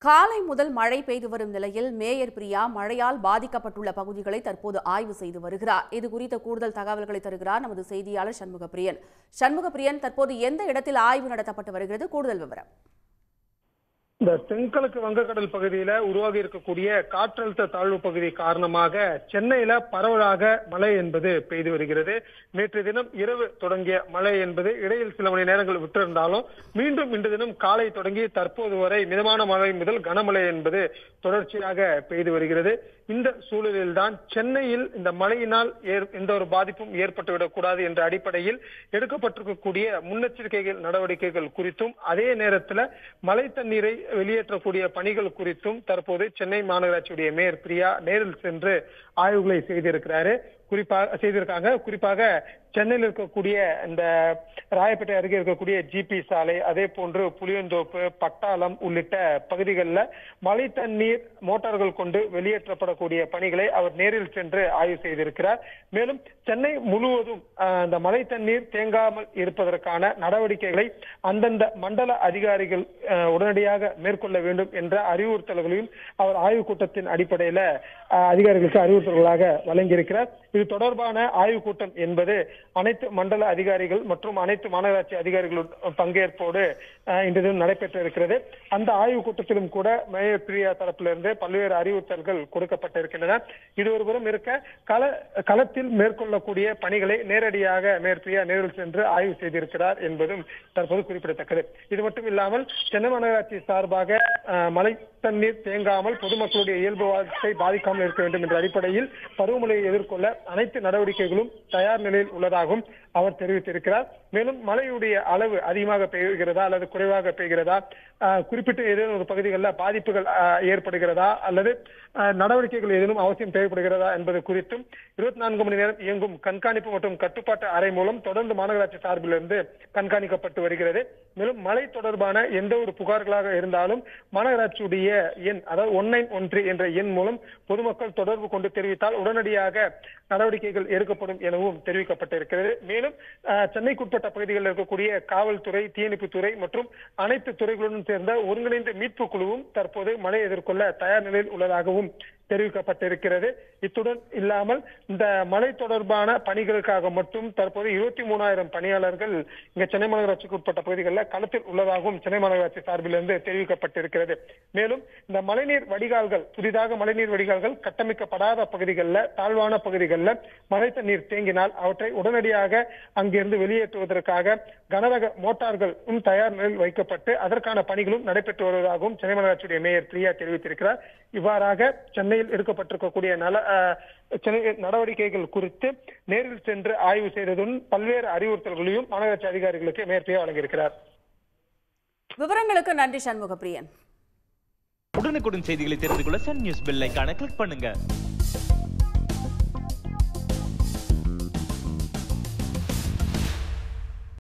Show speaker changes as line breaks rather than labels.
காலை முதல் மழை பெய்து வரும் நிலையில் மேயர் பிரியா மழையால் பாதிக்கப்பட்டுள்ள பகுதிகளை தற்போது ஆய்வு செய்து வருகிறார் இது குறித்த கூடுதல் தகவல்களை தருகிறார் நமது செய்தியாளர் சண்முகப்பிரியன் சண்முகப்பிரியன் தற்போது எந்த இடத்தில் ஆய்வு நடத்தப்பட்டு வருகிறது கூடுதல் விவரம்
இந்த தென்கிழக்கு வங்கக்கடல் பகுதியில உருவாகி இருக்கக்கூடிய காற்றழுத்த தாழ்வு பகுதி காரணமாக சென்னையில பரவலாக மழை என்பது பெய்து வருகிறது நேற்று தினம் இரவு தொடங்கிய மழை என்பது இடையில் சில மணி நேரங்கள் விட்டிருந்தாலும் மீண்டும் இன்று தினம் காலை தொடங்கி தற்போது வரை மிதமான மழை முதல் கனமழை என்பது தொடர்ச்சியாக பெய்து வருகிறது இந்த சூழலில்தான் சென்னையில் இந்த மழையினால் ஏற்- எந்த ஒரு பாதிப்பும் ஏற்பட்டுவிடக் கூடாது என்ற அடிப்படையில் எடுக்கப்பட்டிருக்கக்கூடிய முன்னெச்சரிக்கைகள் நடவடிக்கைகள் குறித்தும் அதே நேரத்தில் மழை தண்ணீரை வெளியேற்றக்கூடிய பணிகள் குறித்தும் தற்போது சென்னை மாநகராட்சியுடைய மேயர் பிரியா நேரில் சென்று ஆய்வுகளை செய்திருக்கிறாரு குறிப்பாக செய்திருக்காங்க குறிப்பாக சென்னையில் இருக்கக்கூடிய இந்த ராயப்பேட்டை அருகே இருக்கக்கூடிய ஜிபி சாலை அதே போன்று புளியந்தோப்பு பட்டாளம் உள்ளிட்ட பகுதிகளில் மழை தண்ணீர் மோட்டார்கள் கொண்டு வெளியேற்றப்படக்கூடிய பணிகளை அவர் நேரில் சென்று ஆய்வு செய்திருக்கிறார் மேலும் சென்னை முழுவதும் ஆஹ், இந்த மழை தண்ணீர் தேங்காமல் இருப்பதற்கான நடவடிக்கைகளை அந்தந்த மண்டல அதிகாரிகள் ஆஹ், உடனடியாக மேற்கொள்ள வேண்டும் என்ற அறிவுறுத்தல்களையும் அவர் ஆய்வுக் கூட்டத்தின் அடிப்படையில ஆஹ், அதிகாரிகளுக்கு அறிவுறுத்தல்களாக வழங்கியிருக்கிறார் இது தொடர்பான ஆய்வுக் கூட்டம் என்பது அனைத்து மண்டல அதிகாரிகள் மற்றும் அனைத்து மாநகராட்சி அதிகாரிகளுடன் பங்கேற்போடு ஆஹ், இன்று தினம் நடைபெற்று இருக்கிறது அந்த ஆய்வுக் கூட்டத்திலும் கூட மேயர் பிரியா தரப்பிலிருந்து பல்வேறு அறிவுறுத்தல்கள் கொடுக்கப்பட்டிருக்கின்றன இது ஒருபுறம் இருக்க கள களத்தில் மேற்கொள்ளக்கூடிய பணிகளை நேரடியாக மேயர் பிரியா நேரில் சென்று ஆய்வு செய்திருக்கிறார் என்பதும் தற்போது குறிப்பிடத்தக்கது இது மட்டும் இல்லாமல் சென்னை மாநகராட்சி சார்பாக ஆஹ், மழை தண்ணீர் தேங்காமல் பொதுமக்களுடைய இயல்பு வாழ்க்கை பாதிக்காமல் இருக்க வேண்டும் என்ற அடிப்படையில் பருவமழையை எதிர்கொள்ள அனைத்து நடவடிக்கைகளும் தயார் நிலையில் உள்ளதாகவும் அவர் தெரிவித்திருக்கிறார் மேலும் மழையுடைய அளவு அதிகமாக பெய்கிறதா அல்லது குறைவாக பெய்கிறதா ஆஹ், குறிப்பிட்ட ஏதேனும் ஒரு பகுதிகளில் பாதிப்புகள் ஆஹ், ஏற்படுகிறதா அல்லது ஆஹ், நடவடிக்கைகள் ஏதேனும் அவசியம் தேவைப்படுகிறதா என்பது குறித்தும் இருபத்தி நான்கு மணி நேரம் இயங்கும் கண்காணிப்பு மற்றும் கட்டுப்பாட்டு அறை மூலம் தொடர்ந்து மாநகராட்சி சார்பிலிருந்து கண்காணிக்கப்பட்டு வருகிறது மேலும் மழை தொடர்பான எந்த ஒரு புகார்களாக இருந்தாலும் மாநகராட்சியுடைய எண் அதாவது ஒன் நைன் ஒன் த்ரீ என்ற எண் மூலம் பொதுமக்கள் தொடர்பு கொண்டு தெரிவித்தால் உடனடியாக நடவடிக்கைகள் எடுக்கப்படும் எனவும் தெரிவிக்கப்பட்டிருக்கிறது மேலும் ஆஹ், சென்னைக்குட்பட்ட பகுதிகளில் இருக்கக்கூடிய காவல்துறை தீயணைப்புத்துறை மற்றும் அனைத்து துறைகளுடன் சேர்ந்த ஒருங்கிணைந்த மீட்பு குழுவும் தற்போது மழை எதிர்கொள்ள தயார் நிலையில் உள்ளதாகவும் தெரிவிக்கப்பட்டிருக்கிறது இத்துடன் இல்லாமல் இந்த மழை தொடர்பான பணிகளுக்காக மட்டும் தற்போது இருபத்தி மூணாயிரம் பணியாளர்கள் இங்க சென்னை மாநகராட்சிக்கு உட்பட்ட பகுதிகளில் களத்தில் உள்ளதாகவும் சென்னை மாநகராட்சி சார்பிலிருந்து தெரிவிக்கப்பட்டிருக்கிறது மேலும் இந்த மழைநீர் வடிகால்கள் புதிதாக மழைநீர் வடிகால்கள் கட்டமைக்கப்படாத பகுதிகளில் தாழ்வான பகுதிகளில் மழை தண்ணீர் தேங்கினால் அவற்றை உடனடியாக அங்கிருந்து வெளியேற்றுவதற்காக கனரக மோட்டார்களும் தயார் நிலையில் வைக்கப்பட்டு அதற்கான பணிகளும் நடைபெற்று வருவதாகவும் சென்னை மாநகராட்சியுடைய மேயர் பிரியா தெரிவித்திருக்கிறார் இவ்வாறாக சென்னையில் எடுக்கப்பட்டிருக்கக்கூடிய நல அஹ், சென்னை நடவடிக்கைகள் குறித்து நேரில் சென்று ஆய்வு செய்ததுடன் பல்வேறு அறிவுறுத்தல்களையும் மாநகராட்சி அதிகாரிகளுக்கு மேயர் பிரியா வழங்கியிருக்கிறார்
விவரங்களுக்கு நன்றி சண்முகப்பிரியன்
உடனுக்குடன் செய்திகளை தெரிந்து கொள்ள சன் நியூஸ் பெல் ஐகானை கிளிக் பண்ணுங்க